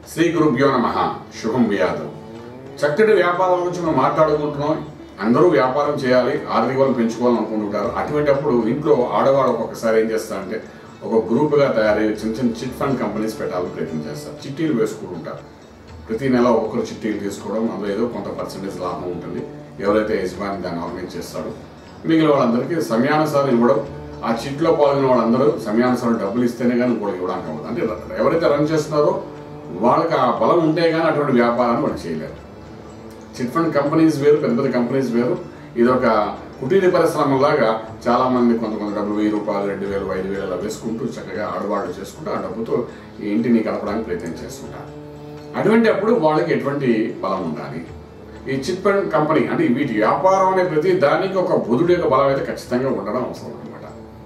శ్రీ గురుభ్యో నమ శుభం వ్యాధం చక్కటి వ్యాపారం గురించి మనం మాట్లాడుకుంటున్నాం అందరూ వ్యాపారం చేయాలి ఆర్థిక బలం పెంచుకోవాలని అనుకుంటుంటారు అటువంటి అప్పుడు ఇంట్లో ఆడవాళ్ళు ఒక్కొక్కసారి ఏం చేస్తారంటే ఒక గ్రూప్గా తయారయ్యి చిన్న చిన్న చిట్ ఫండ్ కంపెనీస్ పెట్టాలని ప్రయత్నం చేస్తారు చిట్టీలు వేసుకుంటుంటారు ప్రతి నెల ఒక్కొక్కరు చిట్టీలు తీసుకోవడం అందులో ఏదో కొంత పర్సంటేజ్ లాభం ఉంటుంది ఎవరైతే యజమాని దాన్ని ఆర్గనైజ్ చేస్తాడో మిగిలిన వాళ్ళందరికీ సమయానుసారం ఇవ్వడం ఆ చిట్లో పాల్గొన్న వాళ్ళందరూ సమయానుసారం డబ్బులు ఇస్తేనే కానీ ఇంకోటి ఇవ్వడానికి అవ్వదు అంటే ఎవరైతే రన్ చేస్తున్నారో వాళ్ళకి ఆ బలం ఉంటే కానీ అటువంటి వ్యాపారాన్ని వాళ్ళు చేయలేరు చిట్ ఫండ్ కంపెనీస్ వేరు పెద్ద పెద్ద కంపెనీస్ వేరు ఇది ఒక కుటీర పరిశ్రమలాగా చాలా మంది కొంతమంది డబ్బులు వెయ్యి రూపాయలు రెండు వేలు ఐదు వేలు అలా వేసుకుంటూ చక్కగా ఆడవాళ్ళు చేసుకుంటూ ఆ డబ్బుతో ఈ ఇంటిని గడపడానికి ప్రయత్నం చేస్తుంటారు అటువంటి అప్పుడు వాళ్ళకి ఎటువంటి బలం ఉండాలి ఈ చిట్ ఫండ్ కంపెనీ అంటే వీటి వ్యాపారం అనే ప్రతి దానికి ఒక బుధుడి యొక్క బలం అయితే ఖచ్చితంగా ఉండడం అవసరం అనమాట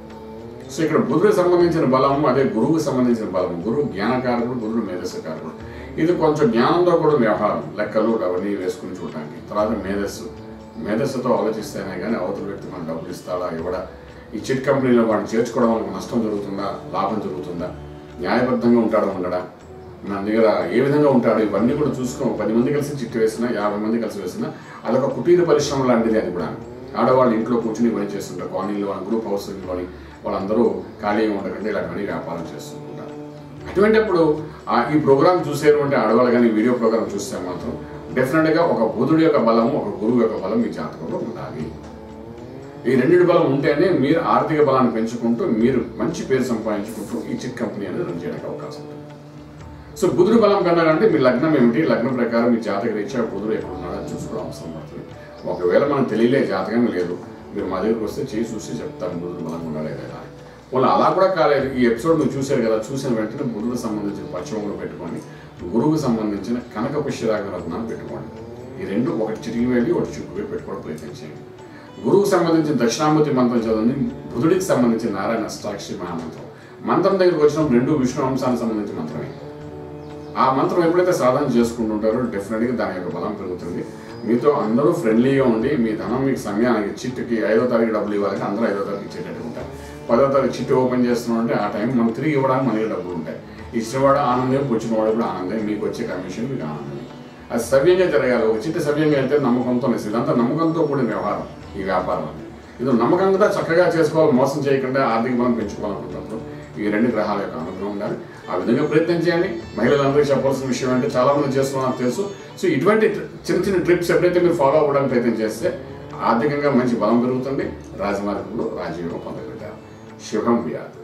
సో ఇక్కడ బుధుడికి సంబంధించిన బలము అదే గురువుకి సంబంధించిన బలము గురువు జ్ఞానకారకుడు బుధుడు మేధస్సుకారకుడు ఇది కొంచెం జ్ఞానంతో కూడా వ్యవహారం లెక్కలు అవన్నీ వేసుకుని చూడటానికి తర్వాత మేధస్సు మేధస్సుతో ఆలోచిస్తేనే కానీ అవతల వ్యక్తి మన డబ్బులు ఇస్తాడా ఇవ్వడా ఈ చిట్ కంపెనీలో వాడిని చేర్చుకోవడం వల్ల నష్టం జరుగుతుందా లాభం జరుగుతుందా న్యాయబద్ధంగా ఉంటాడా ఉండడా మన దగ్గర ఏ విధంగా ఉంటాడు ఇవన్నీ కూడా చూసుకొని పది మంది కలిసి చిట్టు వేసినా యాభై మంది కలిసి వేసినా అదొక కుటీర పరిశ్రమ లాంటిది అది కూడా ఆడవాళ్ళు ఇంట్లో కూర్చుని ఇవన్నీ చేస్తుంటారు కాలనీలో గ్రూప్ హౌస్లోని వాళ్ళందరూ ఖాళీగా ఉండకంటే ఇలాంటివన్నీ వ్యాపారం చేస్తుంటారు అటువంటిప్పుడు ఆ ఈ ప్రోగ్రామ్ చూసేటువంటి ఆడవాళ్ళు కానీ వీడియో ప్రోగ్రామ్ చూస్తే మాత్రం డెఫినెట్గా ఒక బుధుడి యొక్క బలము ఒక గురువు యొక్క బలం మీ జాతకంలో ఉండాలి ఈ రెండింటి బలం ఉంటేనే మీరు ఆర్థిక బలాన్ని పెంచుకుంటూ మీరు మంచి పేరు సంపాదించుకుంటూ ఈ చిట్ కంపెనీ అనేది రన్ చేయడానికి అవకాశం ఉంటుంది సో బుధుడు బలం కన్నా అంటే మీ లగ్నం ఏమిటి లగ్నం ప్రకారం మీ జాతక రీత్యా బుధుడు ఎక్కడ ఉన్నాడో అది చూసుకోవడం అవసరం పడుతుంది ఒకవేళ మనం తెలియలే జాతకం లేదు మీరు మా దగ్గరికి వస్తే చేసి చూసి చెప్తాను బుధుడు బలంగా ఉన్నాడే లేదా అని. వాళ్ళు అలా కూడా కాలేదు ఈ ఎపిసోడ్ మీరు చూశారు కదా చూసిన వెంటనే బుధుడు సంబంధించిన పశ్చిమంలో పెట్టుకొని గురువుకు సంబంధించిన కనక పుష్యరాగ రత్నాలు పెట్టుకోండి ఈ రెండు ఒకటి చిటికి వెళ్ళి ఒకటి చుట్టుకు పెట్టుకోవడం ప్రయత్నం చేయండి గురువుకు సంబంధించిన దక్షిణామూర్తి మంత్రం చదవండి బుధుడికి సంబంధించిన నారాయణ అష్టాక్షి మహామంత్రం మంత్రం దగ్గరికి వచ్చినప్పుడు రెండు విష్ణు వంశానికి సంబంధించిన మంత్రమే ఆ మంత్రం ఎప్పుడైతే సాధన చేసుకుంటుంటారో డెఫినెట్గా దాని యొక్క బలం పెరుగుతుంది మీతో అందరూ ఫ్రెండ్లీగా ఉండి మీ ధనం మీకు సమయానికి చిట్టుకి ఐదో తారీఖు డబ్బులు ఇవ్వాలంటే అందరూ ఐదో తారీఖు ఇచ్చేటట్టు ఉంటారు పదో తారీఖు చిట్టు ఓపెన్ చేస్తున్నామంటే ఆ టైం మనం తిరిగి ఇవ్వడానికి మనకి డబ్బులు ఉంటాయి ఇచ్చినవాడు ఆనందం పుచ్చినవాడు కూడా ఆనందం మీకు వచ్చే కమిషన్ మీకు ఆనందమే అది సవ్యంగా జరగాలి ఒక చిట్టు సవ్యంగా వెళ్తే నమ్మకంతో నెస్తుంది ఇదంతా నమ్మకంతో కూడిన వ్యవహారం ఈ వ్యాపారం అనేది ఇది నమ్మకంగా చక్కగా చేసుకోవాలి మోసం చేయకుండా ఆర్థిక బలం పెంచుకోవాలనుకున్నప్పుడు ఈ రెండు గ్రహాల యొక్క అనుగ్రహం ఉండాలి ఆ విధంగా ప్రయత్నం చేయండి మహిళలందరికీ చెప్పాల్సిన విషయం అంటే చాలా మంది చేస్తున్నారు నాకు తెలుసు సో ఇటువంటి చిన్న చిన్న ట్రిప్స్ ఎప్పుడైతే మీరు ఫాలో అవ్వడానికి ప్రయత్నం చేస్తే ఆర్థికంగా మంచి బలం పెరుగుతుంది రాజమార్గంలో రాజయోగం పొందగలుగుతారు శుభం వ్యాధి